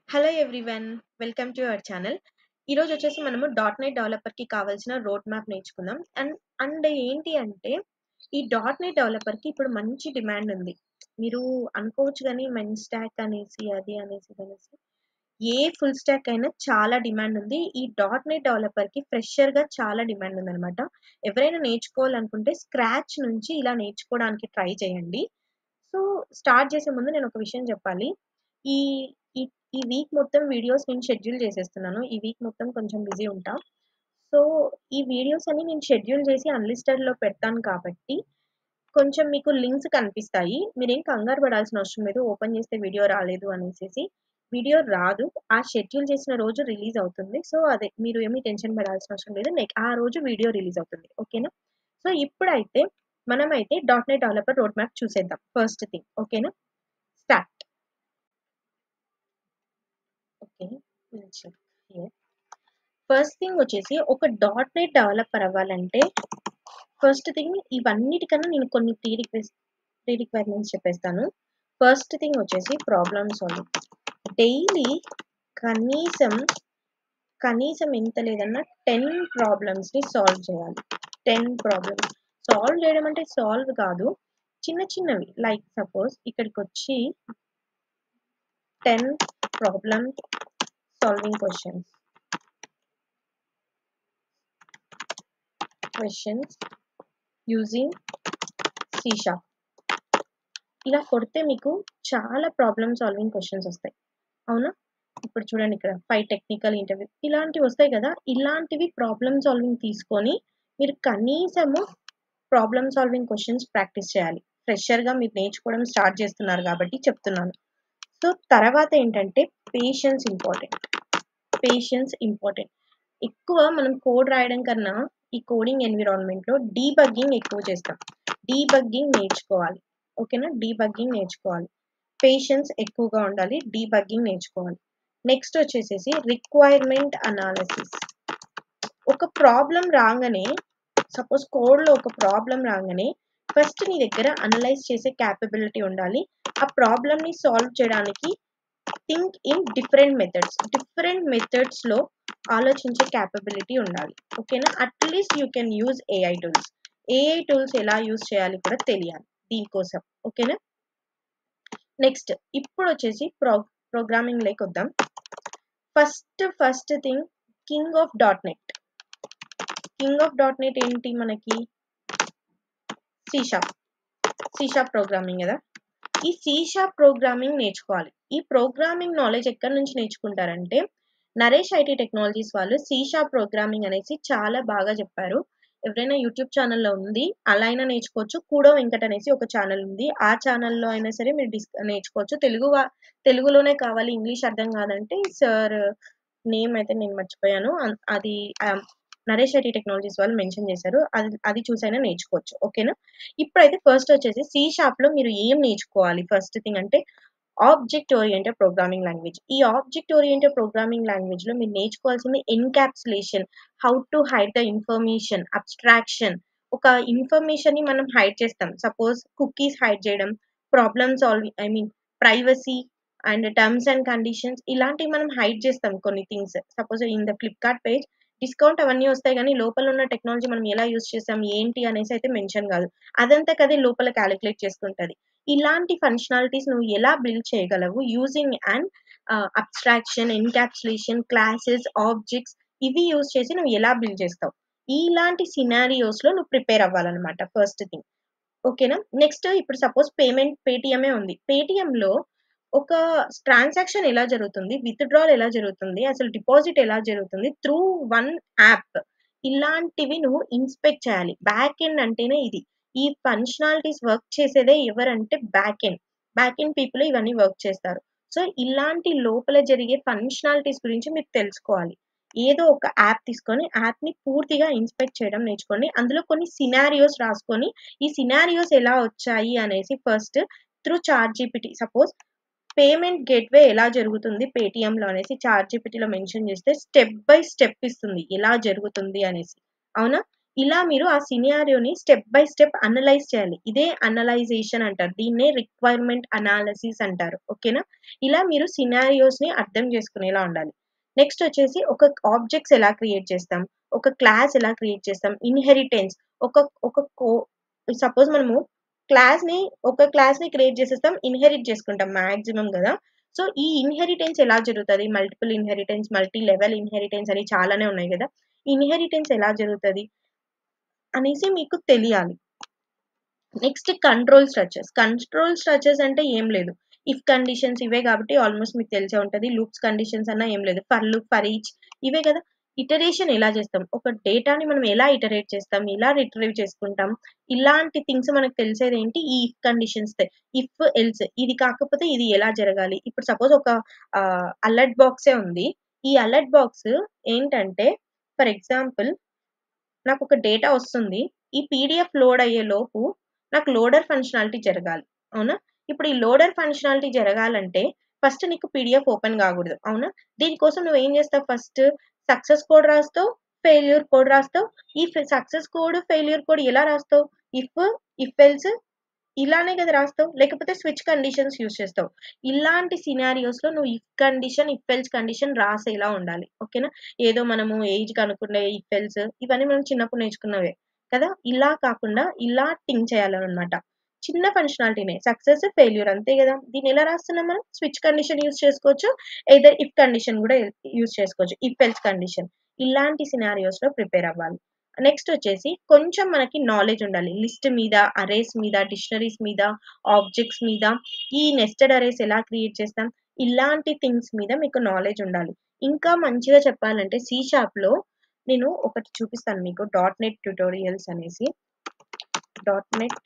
hello everyone welcome to our channel ఈరోజు వచ్చేసి మనము డాట్ నెట్ డెవలపర్కి కావాల్సిన రోడ్ మ్యాప్ నేర్చుకుందాం అండ్ అండ్ ఏంటి అంటే ఈ డాట్ నెట్ డెవలపర్కి ఇప్పుడు మంచి డిమాండ్ ఉంది మీరు అనుకోవచ్చు కానీ మెన్ స్టాక్ అనేసి అది అనేసి ఇది అనేసి ఏ ఫుల్ స్టాక్ అయినా చాలా డిమాండ్ ఉంది ఈ డాట్ నెట్ డెవలపర్కి ఫ్రెషర్గా చాలా డిమాండ్ ఉందన్నమాట ఎవరైనా నేర్చుకోవాలనుకుంటే స్క్రాచ్ నుంచి ఇలా నేర్చుకోవడానికి ట్రై చేయండి సో స్టార్ట్ చేసే ముందు నేను ఒక విషయం చెప్పాలి ఈ ఈ ఈ వీక్ మొత్తం వీడియోస్ నేను షెడ్యూల్ చేసేస్తున్నాను ఈ వీక్ మొత్తం కొంచెం బిజీ ఉంటా సో ఈ వీడియోస్ అన్ని నేను షెడ్యూల్ చేసి అన్లిస్టెడ్లో పెడతాను కాబట్టి కొంచెం మీకు లింక్స్ కనిపిస్తాయి మీరేం కంగారు పడాల్సిన అవసరం లేదు ఓపెన్ చేస్తే వీడియో రాలేదు అనేసి వీడియో రాదు ఆ షెడ్యూల్ చేసిన రోజు రిలీజ్ అవుతుంది సో అదే మీరు ఏమీ టెన్షన్ పడాల్సిన అవసరం లేదు నెక్ ఆ రోజు వీడియో రిలీజ్ అవుతుంది ఓకేనా సో ఇప్పుడైతే మనమైతే dot net developer road map చూసేద్దాం ఫస్ట్ థింగ్ ఓకేనా స్టార్ట్ ఓకే ఫస్ట్ థింగ్ వచ్చేసి ఒక డాట్ నెట్ డెవలపర్ అవ్వాలంటే ఫస్ట్ థింగ్ ఇవన్నిటికన్నా నేను కొన్ని ప్రీ రిక్వెస్ట్ ప్రీ రిక్వైర్మెంట్స్ చెప్పేస్తాను ఫస్ట్ థింగ్ వచ్చేసి ప్రాబ్లమ్ సాల్వింగ్ డైలీ కనీసం కనీసం ఎంత లేదన్నా టెన్ ప్రాబ్లమ్స్ని సాల్వ్ చేయాలి టెన్ ప్రాబ్లమ్స్ సాల్వ్ చేయడం అంటే సాల్వ్ కాదు చిన్న చిన్నవి లైక్ సపోజ్ ఇక్కడికి వచ్చి ten problem solving questions questions using సీషా ఇలా కొడితే మీకు చాలా ప్రాబ్లమ్ సాల్వింగ్ క్వశ్చన్స్ వస్తాయి అవునా ఇప్పుడు చూడండి ఇక్కడ ఫైవ్ టెక్నికల్ ఇంటర్వ్యూ ఇలాంటివి వస్తాయి కదా ఇలాంటివి ప్రాబ్లమ్ సాల్వింగ్ తీసుకొని మీరు కనీసము ప్రాబ్లమ్ సాల్వింగ్ క్వశ్చన్స్ ప్రాక్టీస్ చేయాలి ఫ్రెషర్గా మీరు నేర్చుకోవడం స్టార్ట్ చేస్తున్నారు కాబట్టి చెప్తున్నాను సో తర్వాత ఏంటంటే పేషెన్స్ ఇంపార్టెంట్ పేషెన్స్ ఇంపార్టెంట్ ఎక్కువ మనం కోడ్ రాయడం కన్నా ఈ కోడింగ్ ఎన్విరాన్మెంట్లో డీబగ్గింగ్ ఎక్కువ చేస్తాం డీబగ్గింగ్ నేర్చుకోవాలి ఓకేనా డీబగ్గింగ్ నేర్చుకోవాలి పేషెన్స్ ఎక్కువగా ఉండాలి డీబగ్గింగ్ నేర్చుకోవాలి నెక్స్ట్ వచ్చేసేసి రిక్వైర్మెంట్ అనాలిసిస్ ఒక ప్రాబ్లం రాగానే సపోజ్ కోడ్లో ఒక ప్రాబ్లం రాగానే ఫస్ట్ నీ దగ్గర అనలైజ్ చేసే క్యాపబిలిటీ ఉండాలి ఆ ప్రాబ్లమ్ని సాల్వ్ చేయడానికి think in different methods different మెథడ్స్లో ఆలోచించే క్యాపబిలిటీ ఉండాలి ఓకేనా at least you can use AI tools AI tools ఎలా యూజ్ చేయాలి కూడా తెలియాలి దీనికోసం ఓకేనా నెక్స్ట్ ఇప్పుడు వచ్చేసి ప్రో ప్రోగ్రామింగ్ లైక్ వద్దాం first first thing king of dot net king of dot net ఏంటి మనకి సీషాప్ సీషాప్ ప్రోగ్రామింగ్ కదా ఈ సీషాప్ ప్రోగ్రామింగ్ నేర్చుకోవాలి ఈ ప్రోగ్రామింగ్ నాలెడ్జ్ ఎక్కడి నుంచి నేర్చుకుంటారంటే నరేష్ ఐటీ టెక్నాలజీస్ వాళ్ళు సీషాప్ ప్రోగ్రామింగ్ అనేసి చాలా బాగా చెప్పారు ఎవరైనా యూట్యూబ్ ఛానల్లో ఉంది అలా అయినా నేర్చుకోవచ్చు కూడో వెంకట్ అనేసి ఒక ఛానల్ ఉంది ఆ ఛానల్లో అయినా సరే మీరు డిస్ నేర్చుకోవచ్చు తెలుగు తెలుగులోనే కావాలి ఇంగ్లీష్ అర్థం కాదంటే సార్ నేమ్ అయితే నేను మర్చిపోయాను అది నరేష్ ఐటీ టెక్నాలజీస్ వాళ్ళు మెన్షన్ చేశారు అది అది చూసైనా నేర్చుకోవచ్చు ఓకేనా ఇప్పుడైతే ఫస్ట్ వచ్చేసి సి షాప్లో మీరు ఏం నేర్చుకోవాలి ఫస్ట్ థింగ్ అంటే ఆబ్జెక్ట్ ఓరియంటెడ్ ప్రోగ్రామింగ్ లాంగ్వేజ్ ఈ ఆబ్జెక్ట్ ఓరియంటెడ్ ప్రోగ్రామింగ్ లాంగ్వేజ్లో మీరు నేర్చుకోవాల్సింది encapsulation how to hide the information abstraction ఒక ఇన్ఫర్మేషన్ని మనం హైడ్ చేస్తాం సపోజ్ కుకీస్ హైడ్ చేయడం problem solving I mean privacy and terms and conditions ఇలాంటివి మనం హైడ్ చేస్తాం కొన్ని things suppose in the Flipkart page discount అవన్నీ వస్తాయి కానీ లోపల ఉన్న టెక్నాలజీ మనం ఎలా యూస్ చేసాం ఏంటి అనేసి అయితే మెన్షన్ కాదు అదంతా కదే లోపల క్యాలిక్యులేట్ చేసుకుంటుంది ఇలాంటి ఫంక్షనాలిటీస్ నువ్వు ఎలా బిల్డ్ చేయగలవు using and abstraction encapsulation classes objects ఇవి యూజ్ చేసి నువ్వు ఎలా బిల్డ్ చేస్తావు ఇలాంటి సినారియోస్లో నువ్వు ప్రిపేర్ అవ్వాలన్నమాట ఫస్ట్ థింగ్ ఓకేనా నెక్స్ట్ ఇప్పుడు సపోజ్ పేమెంట్ పేటిఎమే ఉంది పేటిఎంలో ఒక ట్రాన్సాక్షన్ ఎలా జరుగుతుంది విత్డ్రాల్ ఎలా జరుగుతుంది అసలు డిపాజిట్ ఎలా జరుగుతుంది త్రూ వన్ యాప్ ఇలాంటివి నువ్వు ఇన్స్పెక్ట్ చేయాలి బ్యాక్ ఎండ్ అంటేనే ఇది ఈ ఫంక్షనాలిటీస్ వర్క్ చేసేదే ఎవరంటే back end back end people ఇవన్నీ వర్క్ చేస్తారు సో ఇలాంటి లోపల జరిగే ఫంక్షనాలిటీస్ గురించి మీరు తెలుసుకోవాలి ఏదో ఒక యాప్ తీసుకొని యాప్ని పూర్తిగా ఇన్స్పెక్ట్ చేయడం నేర్చుకోండి అందులో కొన్ని సినారియోస్ రాసుకొని ఈ సినారియోస్ ఎలా వచ్చాయి అనేసి first through ChatGPT suppose payment gateway ఎలా జరుగుతుంది పేటిఎంలో అనేసి చార్ట్ జీపీటీలో మెన్షన్ చేస్తే స్టెప్ బై స్టెప్ ఇస్తుంది ఎలా జరుగుతుంది అనేసి అవునా ఇలా మీరు ఆ సినారియోని స్టెప్ బై స్టెప్ అనలైజ్ చేయాలి ఇదే అనలైజేషన్ అంటారు దీన్నే రిక్వైర్మెంట్ అనాలిసిస్ అంటారు ఓకేనా ఇలా మీరు సినారియోస్ ని అర్థం చేసుకునేలా ఉండాలి నెక్స్ట్ వచ్చేసి ఒక ఆబ్జెక్ట్స్ ఎలా క్రియేట్ చేస్తాం ఒక క్లాస్ ఎలా క్రియేట్ చేస్తాం ఇన్హెరిటెన్స్ ఒక ఒక సపోజ్ మనము క్లాస్ ని ఒక క్లాస్ ని క్రియేట్ చేసేస్తాం ఇన్హెరిట్ చేసుకుంటాం మాక్సిమం కదా సో ఈ ఇన్హెరిటెన్స్ ఎలా జరుగుతుంది multiple inheritance multi level inheritance అని చాలానే ఉన్నాయి కదా ఇన్హెరిటెన్స్ ఎలా జరుగుతుంది అనేసి మీకు తెలియాలి next control structures control structures అంటే ఏం లేదు ఇఫ్ కండిషన్స్ ఇవే కాబట్టి ఆల్మోస్ట్ మీకు తెలిసే ఉంటుంది లూప్స్ కండిషన్స్ అన్న ఏం లేదు ఫర్ లూప్ ఫర్ ఈచ్ ఇవే కదా ఇటరేషన్ ఎలా చేస్తాం ఒక డేటాని మనం ఎలా ఇటరేట్ చేస్తాం ఎలా రిట్రీవ్ చేసుకుంటాం ఇలాంటి థింగ్స్ మనకు తెలిసేది ఏంటి ఈ ఇఫ్ కండిషన్స్ ఇఫ్ ఎల్స్ ఇది కాకపోతే ఇది ఎలా జరగాలి ఇప్పుడు సపోజ్ ఒక అలర్ట్ బాక్సే ఉంది ఈ అలర్ట్ బాక్స్ ఏంటంటే ఫర్ ఎగ్జాంపుల్ నాకు ఒక డేటా వస్తుంది ఈ పీడిఎఫ్ లోడ్ అయ్యే లోపు నాకు లోడర్ ఫంక్షనాలిటీ జరగాలి అవునా ఇప్పుడు ఈ లోడర్ ఫంక్షనాలిటీ జరగాలంటే ఫస్ట్ నీకు పీడిఎఫ్ ఓపెన్ కాకూడదు అవునా దీనికోసం నువ్వు ఏం చేస్తావు ఫస్ట్ సక్సెస్ కోడ్ రాస్తావు ఫెయిల్యూర్ కోడ్ రాస్తావు ఈ సక్సెస్ కోడ్ ఫెయిల్యూర్ కోడ్ ఎలా రాస్తావు ఇఫ్ ఇఫ్ ఎల్స్ ఇలానే కదా రాస్తావు లేకపోతే స్విచ్ కండిషన్స్ యూస్ చేస్తావు ఇలాంటి సినారియోస్ లో నువ్వు if condition if else condition రాసేలా ఉండాలి ఓకేనా ఏదో మనము ఏజ్ కనుక్కునే ఇఫ్ ఎల్స్ ఇవన్నీ మనం చిన్నప్పుడు నేర్చుకున్నవే కదా ఇలా కాకుండా ఇలా థింక్ చేయాలన్నమాట చిన్న ఫంక్షనాలిటీనే సక్సెస్ ఫెయిల్యూర్ అంతే కదా దీన్ని ఎలా రాస్తున్నాం మనం స్విచ్ కండిషన్ యూస్ చేసుకోవచ్చు ఏదర్ ఇఫ్ కండిషన్ కూడా యూస్ చేసుకోవచ్చు ఇఫ్ ఎల్స్ కండిషన్ ఇలాంటి సినారియోస్ లో ప్రిపేర్ అవ్వాలి నెక్స్ట్ వచ్చేసి కొంచెం మనకి నాలెడ్జ్ ఉండాలి లిస్ట్ మీద అరేస్ మీద డిక్షనరీస్ మీద ఆబ్జెక్ట్స్ మీద ఈ నెస్టెడ్ అరేస్ ఎలా క్రియేట్ చేస్తాం ఇలాంటి థింగ్స్ మీద మీకు నాలెడ్జ్ ఉండాలి ఇంకా మంచిగా చెప్పాలంటే సి షాప్ లో నేను ఒకటి చూపిస్తాను మీకు డాట్ నెట్ ట్యూటోరియల్స్ అనేసి డాట్ నెట్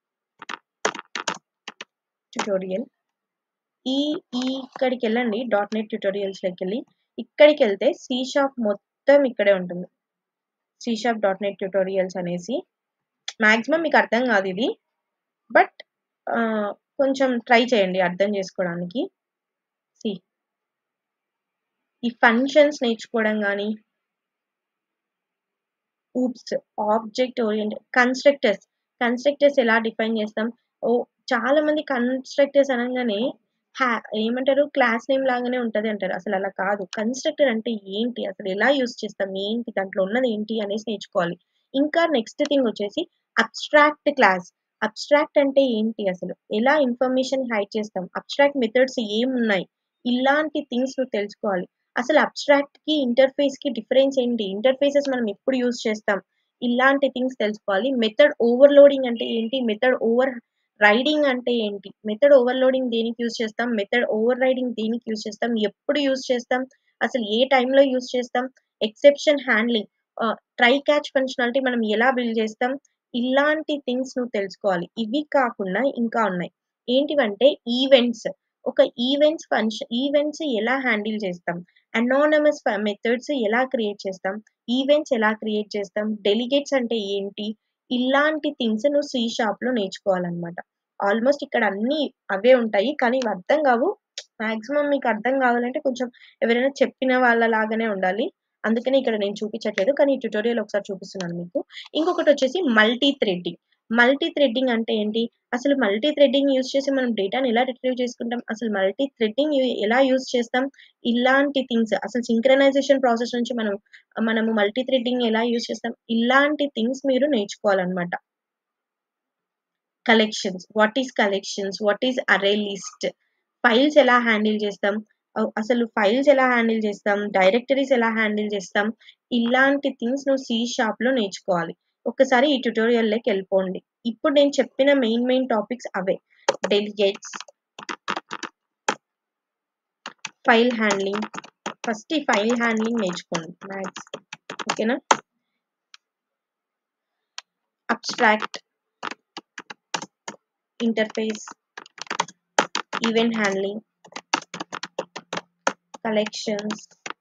ట్యూటోరియల్ ఈ ఈ ఇక్కడికి వెళ్ళండి డాట్ నెట్ ట్యూటోరియల్స్లోకి వెళ్ళి ఇక్కడికి వెళ్తే సి షాప్ మొత్తం ఇక్కడే ఉంటుంది C sharp dot net tutorials అనేసి మ్యాక్సిమం మీకు అర్థం కాదు ఇది బట్ కొంచెం ట్రై చేయండి అర్థం చేసుకోవడానికి సి ఈ ఫంక్షన్స్ నేర్చుకోవడం కానీ oops object oriented constructors constructors ఎలా డిఫైన్ చేస్తాం ఓ చాలా మంది కన్స్ట్రక్టర్స్ అనగానే హ్యా ఏమంటారు క్లాస్ నేమ్ లాగానే ఉంటుంది అంటారు అసలు అలా కాదు కన్స్ట్రక్టర్ అంటే ఏంటి అసలు ఎలా యూస్ చేస్తాం ఏంటి దాంట్లో ఉన్నది ఏంటి అనేసి నేర్చుకోవాలి ఇంకా నెక్స్ట్ థింగ్ వచ్చేసి అబ్స్ట్రాక్ట్ క్లాస్ అబ్స్ట్రాక్ట్ అంటే ఏంటి అసలు ఎలా ఇన్ఫర్మేషన్ హైడ్ చేస్తాం అబ్స్ట్రాక్ట్ మెథడ్స్ ఏమున్నాయి ఇలాంటి థింగ్స్ నువ్వు తెలుసుకోవాలి అసలు అబ్స్ట్రాక్ట్ కి ఇంటర్ఫేస్ కి డిఫరెన్స్ ఏంటి ఇంటర్ఫేసెస్ మనం ఎప్పుడు యూజ్ చేస్తాం ఇలాంటి థింగ్స్ తెలుసుకోవాలి మెథడ్ ఓవర్లోడింగ్ అంటే ఏంటి మెథడ్ ఓవర్ రైడింగ్ అంటే ఏంటి మెథడ్ ఓవర్లోడింగ్ దేనికి యూజ్ చేస్తాం మెథడ్ ఓవర్ రైడింగ్ దేనికి యూజ్ చేస్తాం ఎప్పుడు యూజ్ చేస్తాం అసలు ఏ టైంలో యూజ్ చేస్తాం exception handling try catch functionality మనం ఎలా బిల్డ్ చేస్తాం ఇలాంటి థింగ్స్ నువ్వు తెలుసుకోవాలి ఇవి కాకుండా ఇంకా ఉన్నాయి ఏంటివంటే ఈవెంట్స్ ఒక ఈవెంట్స్ ఫంక్షన్ ఈవెంట్స్ ఎలా హ్యాండిల్ చేస్తాం అనానమస్ మెథడ్స్ ఎలా క్రియేట్ చేస్తాం ఈవెంట్స్ ఎలా క్రియేట్ చేస్తాం డెలిగేట్స్ అంటే ఏంటి ఇలాంటి థింగ్స్ నువ్వు సి షాప్ లో నేర్చుకోవాలన్నమాట ఆల్మోస్ట్ ఇక్కడ అన్ని అవే ఉంటాయి కానీ ఇవి అర్థం కావు మాక్సిమం మీకు అర్థం కావాలంటే కొంచెం ఎవరైనా చెప్పిన వాళ్ళ లాగానే ఉండాలి అందుకని ఇక్కడ నేను చూపించట్లేదు కానీ ఈ ట్యూటోరియల్ ఒకసారి చూపిస్తున్నాను మీకు ఇంకొకటి వచ్చేసి మల్టీ థ్రెడ్డింగ్ మల్టీ థ్రెడ్డింగ్ అంటే ఏంటి అసలు మల్టీ థ్రెడ్డింగ్ యూజ్ చేసి మనం డేటాని ఎలా రిట్రీవ్ చేసుకుంటాం అసలు మల్టీ థ్రెడ్డింగ్ ఎలా యూజ్ చేస్తాం ఇలాంటి థింగ్స్ అసలు సింక్రనైజేషన్ ప్రాసెస్ నుంచి మనం మనము మల్టీ థ్రెడ్డింగ్ ఎలా యూజ్ చేస్తాం ఇలాంటి థింగ్స్ మీరు నేర్చుకోవాలన్నమాట collections what is collections what is array list files ఎలా హ్యాండిల్ చేస్తాం అసలు ఫైల్స్ ఎలా హ్యాండిల్ చేస్తాం డైరెక్టరీస్ ఎలా హ్యాండిల్ చేస్తాం ఇలాంటి థింగ్స్ నువ్వు సి షాప్ లో నేర్చుకోవాలి ఒకసారి ఈ ట్యూటోరియల్లోకి వెళ్ళిపోండి ఇప్పుడు నేను చెప్పిన మెయిన్ మెయిన్ టాపిక్స్ అవే డెలిగేట్స్ ఫైల్ హ్యాండ్లింగ్ ఫస్ట్ ఈ ఫైల్ హ్యాండ్లింగ్ నేర్చుకోండి మ్యాథ్స్ ఓకేనా abstract interface event handling collections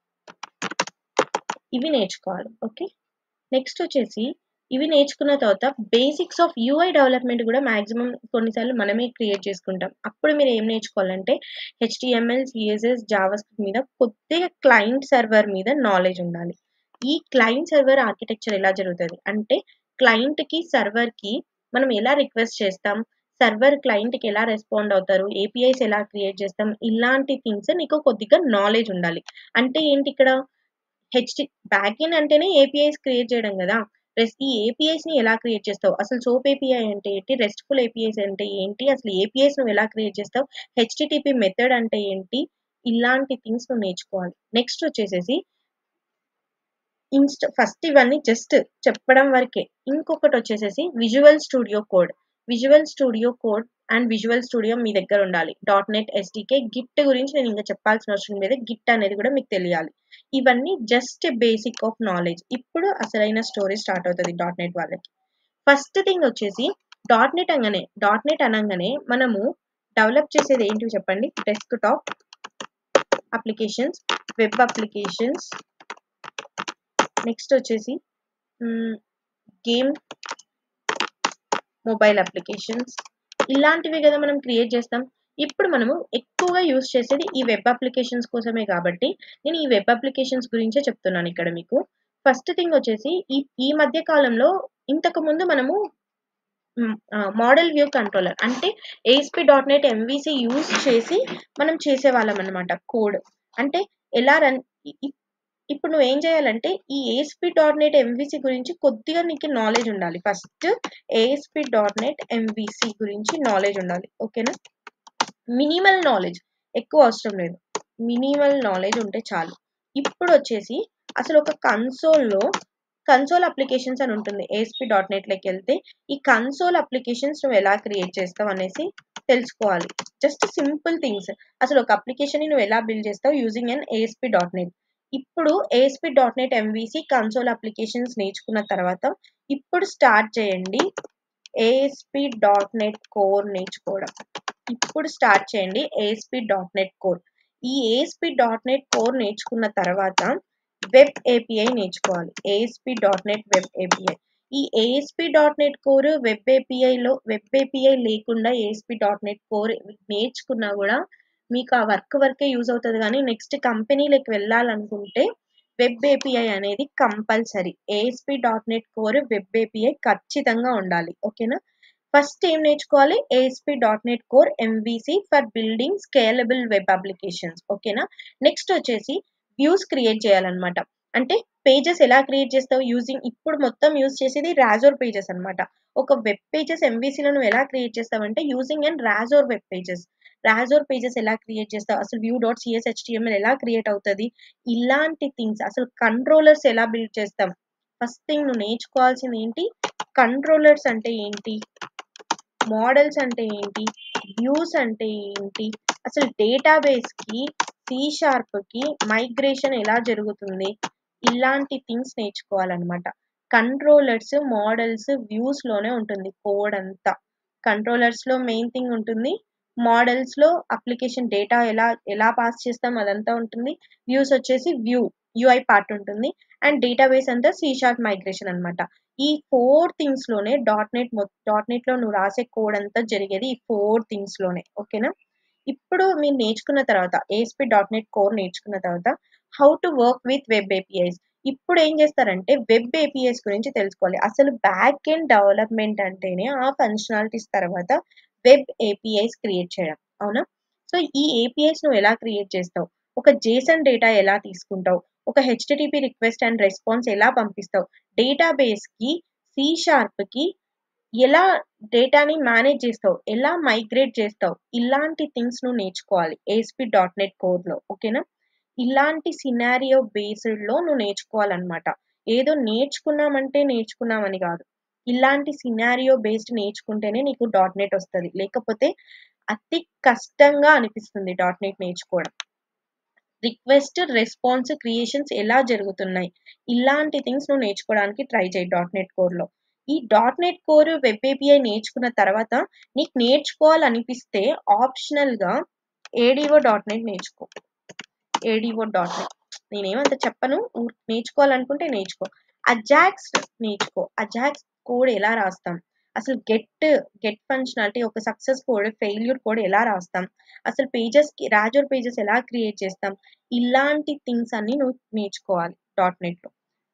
ఇవి నేర్చుకోవాలి ఓకే నెక్స్ట్ వచ్చేసి ఇవి నేర్చుకున్న తర్వాత బేసిక్స్ ఆఫ్ యూఐ డెవలప్మెంట్ కూడా మాక్సిమం కొన్నిసార్లు మనమే క్రియేట్ చేసుకుంటాం అప్పుడు మీరు ఏం నేర్చుకోవాలంటే హెచ్టిఎంఎల్ సిఎస్ఎస్ జావాస్క్రిప్ట్ మీద కొద్దిగా క్లయింట్ సర్వర్ మీద నాలెడ్జ్ ఉండాలి ఈ క్లయింట్ సర్వర్ ఆర్కిటెక్చర్ ఎలా జరుగుతుంది అంటే క్లయింట్ కి సర్వర్ కి మనం ఎలా రిక్వెస్ట్ చేస్తాం సర్వర్ క్లయింట్ కి ఎలా రెస్పాండ్ అవుతారు ఏపీఐస్ ఎలా క్రియేట్ చేస్తాం ఇలాంటి థింగ్స్ నీకు కొద్దిగా నాలెడ్జ్ ఉండాలి అంటే ఏంటి ఇక్కడ హెచ్టి బ్యాక్ ఎండ్ అంటేనే ఏపీఐస్ క్రియేట్ చేయడం కదా రెస్ట్ ఈ ఏపీఐస్ ని ఎలా క్రియేట్ చేస్తావు అసలు సోప్ ఏపీఐ అంటే ఏంటి రెస్ట్ఫుల్ ఏపీఐస్ అంటే ఏంటి అసలు ఏపీఐస్ నువ్వు ఎలా క్రియేట్ చేస్తావు హెచ్టిటిపి మెథడ్ అంటే ఏంటి ఇలాంటి థింగ్స్ నువ్వు నేర్చుకోవాలి నెక్స్ట్ వచ్చేసేసి ఇన్స్ట ఫస్ట్ ఇవన్నీ జస్ట్ చెప్పడం వరకే ఇంకొకటి వచ్చేసేసి visual studio code visual studio code and visual studio మీ దగ్గర ఉండాలి డాట్ నెట్ ఎస్డికే గిట్ గురించి నేను ఇంకా చెప్పాల్సిన అవసరం లేదు గిట్ అనేది కూడా మీకు తెలియాలి ఇవన్నీ జస్ట్ బేసిక్ ఆఫ్ నాలెడ్జ్ ఇప్పుడు అసలైన స్టోరీ స్టార్ట్ అవుతుంది డాట్ నెట్ వాళ్ళకి ఫస్ట్ థింగ్ వచ్చేసి డాట్ నెట్ అనగానే డాట్ నెట్ అనగానే మనము డెవలప్ చేసేది ఏంటి చెప్పండి desktop applications web applications next వచ్చేసి గేమ్ మొబైల్ అప్లికేషన్స్ ఇలాంటివి కదా మనం క్రియేట్ చేస్తాం ఇప్పుడు మనము ఎక్కువగా యూస్ చేసేది ఈ వెబ్ అప్లికేషన్స్ కోసమే కాబట్టి నేను ఈ వెబ్ అప్లికేషన్స్ గురించే చెప్తున్నాను ఇక్కడ మీకు ఫస్ట్ థింగ్ వచ్చేసి ఈ ఈ మధ్య కాలంలో ఇంతకు ముందు మనము మోడల్ వ్యూ కంట్రోలర్ అంటే ASP dot net MVC use చేసి మనం చేసేవాళ్ళం అనమాట కోడ్ అంటే ఎలా రన్ ఇప్పుడు నువ్వు ఏం చేయాలంటే ఈ ఏఎస్పి డాట్ నెట్ ఎంవిసి గురించి కొద్దిగా నీకు నాలెడ్జ్ ఉండాలి first ASP dot net MVC గురించి నాలెడ్జ్ ఉండాలి ఓకేనా మినిమల్ నాలెడ్జ్ ఎక్కువ అవసరం లేదు మినిమల్ నాలెడ్జ్ ఉంటే చాలు ఇప్పుడు వచ్చేసి అసలు ఒక కన్సోల్లో కన్సోల్ అప్లికేషన్స్ అని ఉంటుంది ఏఎస్పి డాట్ నెట్లోకి వెళ్తే ఈ కన్సోల్ అప్లికేషన్స్ నువ్వు ఎలా క్రియేట్ చేస్తావు అనేసి తెలుసుకోవాలి జస్ట్ సింపుల్ థింగ్స్ అసలు ఒక అప్లికేషన్ నువ్వు ఎలా బిల్డ్ చేస్తావు using an ASP dot net ఇప్పుడు ASP dot net MVC console applications నేర్చుకున్న తర్వాత ఇప్పుడు స్టార్ట్ చేయండి ఏఎస్పి డాట్ నెట్ కోర్ నేర్చుకోవడం ఇప్పుడు స్టార్ట్ చేయండి ఏఎస్పి డాట్ నెట్ కోర్ ఈ ఏఎస్పి డాట్ నెట్ కోర్ నేర్చుకున్న తర్వాత వెబ్ ఏపీఐ నేర్చుకోవాలి ASP dot net web API ఈ ASP dot net core web ఏపీఐలో వెబ్ ఏపీఐ లేకుండా ఏఎస్పి డాట్ నెట్ కోర్ నేర్చుకున్నా కూడా మీకు ఆ వర్క్ వరకే యూజ్ అవుతుంది కానీ నెక్స్ట్ కంపెనీలకు వెళ్ళాలనుకుంటే వెబ్ ఏపీఐ అనేది compulsory ASP dot net core web API ఖచ్చితంగా ఉండాలి ఓకేనా ఫస్ట్ ఏం నేర్చుకోవాలి ASP dot net core MVC for building scalable web applications ఓకేనా నెక్స్ట్ వచ్చేసి వ్యూస్ క్రియేట్ చేయాలన్నమాట అంటే పేజెస్ ఎలా క్రియేట్ చేస్తావు యూజింగ్ ఇప్పుడు మొత్తం యూజ్ చేసేది రాజోర్ పేజెస్ అనమాట ఒక వెబ్ పేజెస్ ఎంవీసీలో నువ్వు ఎలా క్రియేట్ చేస్తావంటే using and razor web pages razor pages ఎలా క్రియేట్ చేస్తావు అసలు వ్యూ డాట్ సిఎస్ హెచ్టిఎంఎల్ ఎలా క్రియేట్ అవుతుంది ఇలాంటి థింగ్స్ అసలు కంట్రోలర్స్ ఎలా బిల్డ్ చేస్తాం ఫస్ట్ థింగ్ నువ్వు నేర్చుకోవాల్సింది ఏంటి కంట్రోలర్స్ అంటే ఏంటి మోడల్స్ అంటే ఏంటి వ్యూస్ అంటే ఏంటి అసలు డేటాబేస్ కి సి షార్ప్ కి మైగ్రేషన్ ఎలా జరుగుతుంది ఇలాంటి థింగ్స్ నేర్చుకోవాలన్నమాట కంట్రోలర్స్ మోడల్స్ వ్యూస్ లోనే ఉంటుంది కోడ్ అంతా కంట్రోలర్స్ లో మెయిన్ థింగ్ ఉంటుంది మోడల్స్ లో అప్లికేషన్ డేటా ఎలా ఎలా పాస్ చేస్తాం అదంతా ఉంటుంది వ్యూస్ వచ్చేసి వ్యూ యూఐ పార్ట్ ఉంటుంది అండ్ డేటాబేస్ అంతా సి షార్ప్ మైగ్రేషన్ అనమాట ఈ ఫోర్ థింగ్స్ లోనే డాట్ నెట్ డాట్ నెట్ లో నువ్వు రాసే కోడ్ అంతా జరిగేది ఈ ఫోర్ థింగ్స్ లోనే ఓకేనా ఇప్పుడు మీరు నేర్చుకున్న తర్వాత ఏఎస్పి డాట్ నెట్ కోర్ నేర్చుకున్న తర్వాత how to work with web APIs ఇప్పుడు ఏం చేస్తారంటే వెబ్ ఏపీఎస్ గురించి తెలుసుకోవాలి అసలు బ్యాక్ ఎండ్ డెవలప్మెంట్ అంటేనే ఆ ఫంక్షనాలిటీస్ తర్వాత వెబ్ ఏపీఐస్ క్రియేట్ చేయడం అవునా సో ఈ ఏపీఐస్ నువ్వు ఎలా క్రియేట్ చేస్తావు ఒక జేసన్ డేటా ఎలా తీసుకుంటావు ఒక హెచ్టిటిపి రిక్వెస్ట్ అండ్ రెస్పాన్స్ ఎలా పంపిస్తావు డేటాబేస్ కి సి షార్ప్ కి ఎలా డేటాని మేనేజ్ చేస్తావు ఎలా మైగ్రేట్ చేస్తావు ఇలాంటి థింగ్స్ నువ్వు నేర్చుకోవాలి ఏఎస్పి డాట్ నెట్ కోడ్లో ఓకేనా ఇలాంటి సినారియో బేస్డ్ లో నువ్వు నేర్చుకోవాలన్నమాట ఏదో నేర్చుకున్నామంటే నేర్చుకున్నామని కాదు ఇలాంటి సినారియో బేస్డ్ నేర్చుకుంటేనే నీకు డాట్ నెట్ వస్తుంది లేకపోతే అతి కష్టంగా అనిపిస్తుంది డాట్ నెట్ నేర్చుకోవడం రిక్వెస్ట్ రెస్పాన్స్ క్రియేషన్స్ ఎలా జరుగుతున్నాయి ఇలాంటి థింగ్స్ నువ్వు నేర్చుకోవడానికి ట్రై చేయి డాట్ నెట్ కోర్లో ఈ dot net core web API నేర్చుకున్న తర్వాత నీకు నేర్చుకోవాలనిపిస్తే ఆప్షనల్గా ఏడిఓ డాట్ నెట్ నేర్చుకో ఏడిఓ డాట్ నెట్ నేనేమంత చెప్పను నేర్చుకోవాలనుకుంటే నేర్చుకో అజాక్స్ నేర్చుకో అజాక్స్ కోడ్ ఎలా రాస్తాం అసలు గెట్ గెట్ ఫంక్షనాలిటీ ఒక సక్సెస్ కోడ్ ఫెయిల్యూర్ కోడ్ ఎలా రాస్తాం అసలు పేజెస్ కి రాజోర్ పేజెస్ ఎలా క్రియేట్ చేస్తాం ఇలాంటి థింగ్స్ అన్ని నువ్వు నేర్చుకోవాలి డాట్ నెట్ లో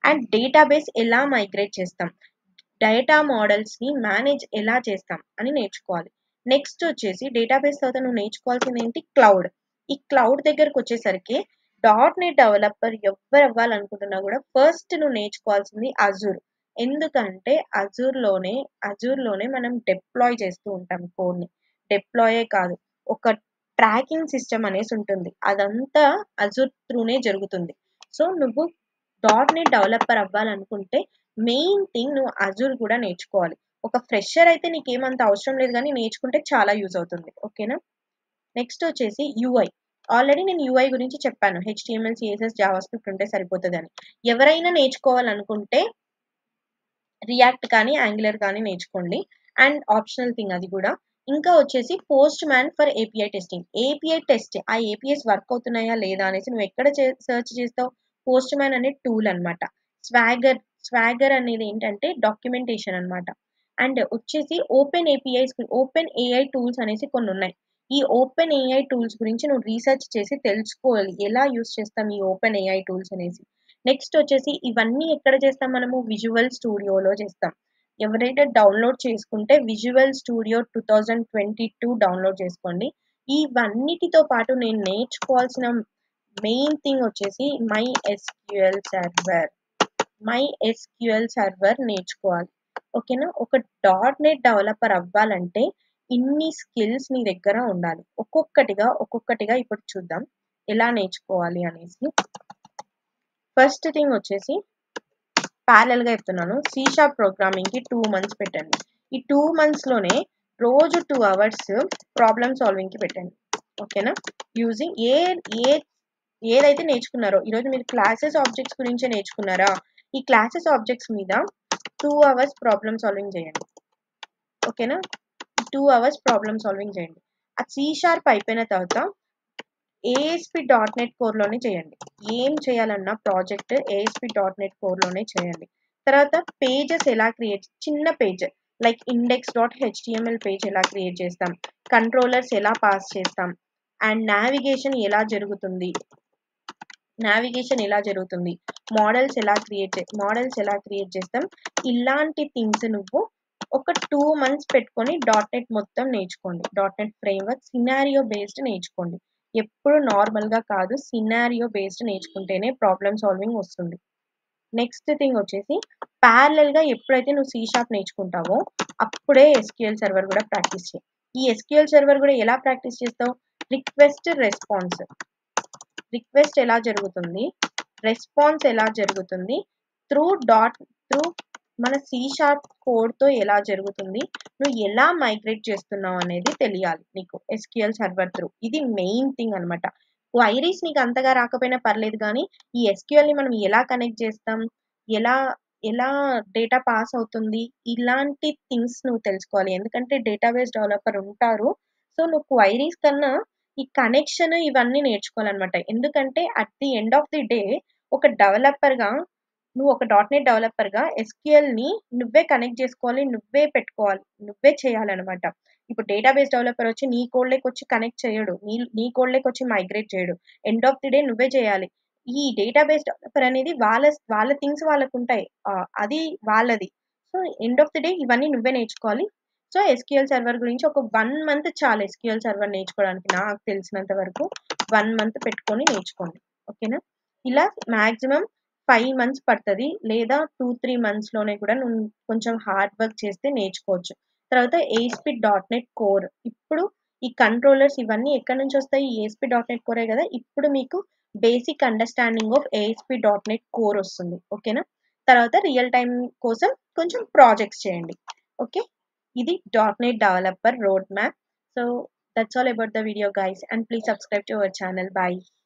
అండ్ డేటాబేస్ ఎలా మైగ్రేట్ చేస్తాం డేటా మోడల్స్ని మేనేజ్ ఎలా చేస్తాం అని నేర్చుకోవాలి నెక్స్ట్ వచ్చేసి డేటాబేస్ తర్వాత నువ్వు నేర్చుకోవాల్సింది ఏంటి క్లౌడ్ ఈ క్లౌడ్ దగ్గరకు వచ్చేసరికి డాట్ నెట్ డెవలపర్ ఎవరు అవ్వాలనుకుంటున్నా కూడా ఫస్ట్ నువ్వు నేర్చుకోవాల్సింది అజూర్ ఎందుకంటే అజూర్లోనే అజూర్లోనే మనం డిప్లాయ్ చేస్తూ ఉంటాం కోడ్ని డిప్లాయే కాదు ఒక ట్రాకింగ్ సిస్టమ్ అనేసి ఉంటుంది అదంతా అజూర్ త్రూనే జరుగుతుంది సో నువ్వు డాట్ నెట్ డెవలపర్ అవ్వాలనుకుంటే మెయిన్ థింగ్ నువ్వు అజూర్ కూడా నేర్చుకోవాలి ఒక ఫ్రెషర్ అయితే నీకేమంత అవసరం లేదు కానీ నేర్చుకుంటే చాలా యూజ్ అవుతుంది ఓకేనా నెక్స్ట్ వచ్చేసి యూఐ ఆల్రెడీ నేను యూఐ గురించి చెప్పాను హెచ్టిఎంఎల్ సిఎస్ఎస్ జావాస్క్రిప్ట్ ఉంటే సరిపోతుంది అని ఎవరైనా నేర్చుకోవాలనుకుంటే రియాక్ట్ కానీ యాంగులర్ కానీ నేర్చుకోండి అండ్ ఆప్షనల్ థింగ్ అది కూడా ఇంకా వచ్చేసి Postman for API testing API test ఆ ఏపీఎస్ వర్క్ అవుతున్నాయా లేదా అనేసి నువ్వు ఎక్కడ సెర్చ్ చేస్తావు పోస్ట్ మ్యాన్ అనే టూల్ అనమాట స్వాగర్ స్వాగర్ అనేది ఏంటంటే డాక్యుమెంటేషన్ అనమాట అండ్ వచ్చేసి open APIs OpenAI tools అనేసి కొన్ని ఉన్నాయి ఈ ఓపెన్ ఏఐ టూల్స్ గురించి నువ్వు రీసెర్చ్ చేసి తెలుసుకోవాలి ఎలా యూస్ చేస్తాం ఈ ఓపెన్ ఏఐ టూల్స్ అనేసి నెక్స్ట్ వచ్చేసి ఇవన్నీ ఎక్కడ చేస్తాం మనము విజువల్ స్టూడియోలో చేస్తాం ఎవరైతే డౌన్లోడ్ చేసుకుంటే Visual Studio two thousand twenty two download చేసుకోండి ఇవన్నిటితో పాటు నేను నేర్చుకోవాల్సిన మెయిన్ థింగ్ వచ్చేసి MySQL server MySQL server నేర్చుకోవాలి ఓకేనా ఒక డాట్ నెట్ డెవలపర్ అవ్వాలంటే ఇన్ని స్కిల్స్ నీ దగ్గర ఉండాలి ఒక్కొక్కటిగా ఒక్కొక్కటిగా ఇప్పుడు చూద్దాం ఎలా నేర్చుకోవాలి అనేసి ఫస్ట్ థింగ్ వచ్చేసి ప్యారల్ గా చెప్తున్నాను సి షాప్ ప్రోగ్రామింగ్ కి టూ మంత్స్ పెట్టండి ఈ టూ మంత్స్ లోనే రోజు టూ అవర్స్ ప్రాబ్లమ్ సాల్వింగ్ కి పెట్టండి ఓకేనా యూజింగ్ ఏ ఏ ఏదైతే నేర్చుకున్నారో ఈరోజు మీరు క్లాసెస్ ఆబ్జెక్ట్స్ గురించే నేర్చుకున్నారా ఈ క్లాసెస్ ఆబ్జెక్ట్స్ మీద టూ అవర్స్ ప్రాబ్లమ్ సాల్వింగ్ చేయండి ఓకేనా టూ అవర్స్ ప్రాబ్లమ్ సాల్వింగ్ చేయండి ఆ సి షార్ప్ అయిపోయిన తర్వాత ఏఎస్పి డాట్ నెట్ కోర్లోనే చేయండి ఏం చేయాలన్నా ప్రాజెక్ట్ ఏఎస్పి డాట్ నెట్ కోర్లోనే చేయండి తర్వాత పేజెస్ ఎలా క్రియేట్ చిన్న page like index dot HTML page ఎలా క్రియేట్ చేస్తాం కంట్రోలర్స్ ఎలా పాస్ చేస్తాం అండ్ నావిగేషన్ ఎలా జరుగుతుంది నావిగేషన్ ఎలా జరుగుతుంది మోడల్స్ ఎలా క్రియేట్ మోడల్స్ ఎలా క్రియేట్ చేస్తాం ఇలాంటి థింగ్స్ నువ్వు ఒక టూ మంత్స్ పెట్టుకొని డాట్ నెట్ మొత్తం నేర్చుకోండి dot net framework scenario based నేర్చుకోండి ఎప్పుడు నార్మల్గా కాదు సినారియో బేస్డ్ నేర్చుకుంటేనే ప్రాబ్లమ్ సాల్వింగ్ వస్తుంది నెక్స్ట్ థింగ్ వచ్చేసి గా ఎప్పుడైతే నువ్వు సీ షాప్ నేర్చుకుంటావో అప్పుడే ఎస్క్యూఎల్ సర్వర్ కూడా ప్రాక్టీస్ చేయి ఈ ఎస్క్యూఎల్ సర్వర్ కూడా ఎలా ప్రాక్టీస్ చేస్తావు రిక్వెస్ట్ రెస్పాన్స్ రిక్వెస్ట్ ఎలా జరుగుతుంది రెస్పాన్స్ ఎలా జరుగుతుంది త్రూ డాట్ త్రూ మన సి షార్ప్ కోడ్తో ఎలా జరుగుతుంది నువ్వు ఎలా మైగ్రేట్ చేస్తున్నావు అనేది తెలియాలి నీకు ఎస్క్యూఎల్ సర్వర్ త్రూ ఇది మెయిన్ థింగ్ అనమాట క్వైరీస్ నీకు అంతగా రాకపోయినా పర్లేదు కానీ ఈ ఎస్క్యూఎల్ని మనం ఎలా కనెక్ట్ చేస్తాం ఎలా ఎలా డేటా పాస్ అవుతుంది ఇలాంటి థింగ్స్ నువ్వు తెలుసుకోవాలి ఎందుకంటే డేటాబేస్ డెవలపర్ ఉంటారు సో నువ్వు క్వైరీస్ కన్నా ఈ కనెక్షన్ ఇవన్నీ నేర్చుకోవాలన్నమాట ఎందుకంటే at the end of the day ఒక డెవలపర్గా నువ్వు ఒక డాట్ నెట్ డెవలపర్గా ఎస్క్యూఎల్ని నువ్వే కనెక్ట్ చేసుకోవాలి నువ్వే పెట్టుకోవాలి నువ్వే చేయాలన్నమాట ఇప్పుడు డేటాబేస్ డెవలపర్ వచ్చి నీ కోడ్లోకి వచ్చి కనెక్ట్ చేయడు నీ నీ కోడ్లోకి వచ్చి మైగ్రేట్ చేయడు ఎండ్ ఆఫ్ ది డే నువ్వే చేయాలి ఈ డేటాబేస్ డెవలపర్ అనేది వాళ్ళ వాళ్ళ థింగ్స్ వాళ్ళకు ఉంటాయి అది వాళ్ళది so end of the day ఇవన్నీ నువ్వే నేర్చుకోవాలి సో ఎస్క్యూఎల్ సర్వర్ గురించి ఒక వన్ మంత్ చాలు ఎస్క్యూఎల్ సర్వర్ నేర్చుకోవడానికి నాకు తెలిసినంత వరకు వన్ మంత్ పెట్టుకొని నేర్చుకోండి ఓకేనా ఇలా మ్యాక్సిమం ఫైవ్ మంత్స్ పడుతుంది లేదా టూ త్రీ మంత్స్లోనే కూడా నువ్వు కొంచెం హార్డ్ వర్క్ చేస్తే నేర్చుకోవచ్చు తర్వాత ఏస్పీ డాట్ నెట్ కోర్ ఇప్పుడు ఈ కంట్రోలర్స్ ఇవన్నీ ఎక్కడి నుంచి వస్తాయి ఏఎస్పీ డాట్ నెట్ కోరే కదా ఇప్పుడు మీకు basic understanding of ASP dot net core వస్తుంది ఓకేనా తర్వాత రియల్ టైం కోసం కొంచెం ప్రాజెక్ట్స్ చేయండి ఓకే ఇది dot net developer road roadmap so that's all about the video guys and please subscribe to our channel bye